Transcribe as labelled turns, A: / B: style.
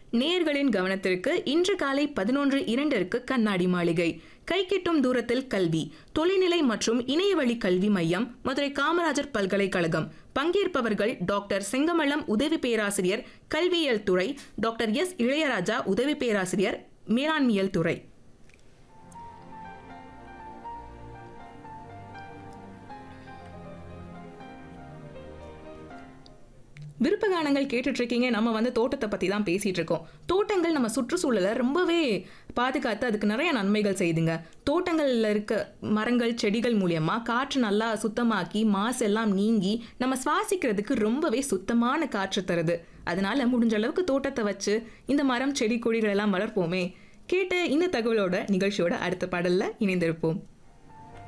A: நேயர்களின் கவனத்திற்கு இன்று காலை பதினொன்று இரண்டிற்கு கண்ணாடி மாளிகை கை கெட்டும் தூரத்தில் கல்வி தொலைநிலை மற்றும் இணையவழி கல்வி மையம் மதுரை காமராஜர் பல்கலைக்கழகம் பங்கேற்பவர்கள் டாக்டர் செங்கமலம் உதவி பேராசிரியர் கல்வியியல் துறை டாக்டர் எஸ் இளையராஜா உதவி பேராசிரியர் மேலாண்மையல் துறை விருப்ப கானங்கள் கேட்டுட்டு இருக்கீங்க நம்ம வந்து தோட்டத்தை பத்தி தான் பேசிட்டு இருக்கோம் தோட்டங்கள் நம்ம சுற்றுச்சூழலை ரொம்பவே பாதுகாத்து அதுக்கு நிறைய நன்மைகள் செய்துங்க தோட்டங்கள்ல இருக்க மரங்கள் செடிகள் மூலியமா காற்று நல்லா சுத்தமாக்கி மாசு எல்லாம் நீங்கி நம்ம சுவாசிக்கிறதுக்கு ரொம்பவே சுத்தமான காற்று தருது அதனால முடிஞ்ச அளவுக்கு தோட்டத்தை வச்சு இந்த மரம் செடி கொடிகள் எல்லாம் வளர்ப்போமே கேட்ட இந்த தகவலோட நிகழ்ச்சியோட அடுத்த பாடல்ல இணைந்திருப்போம்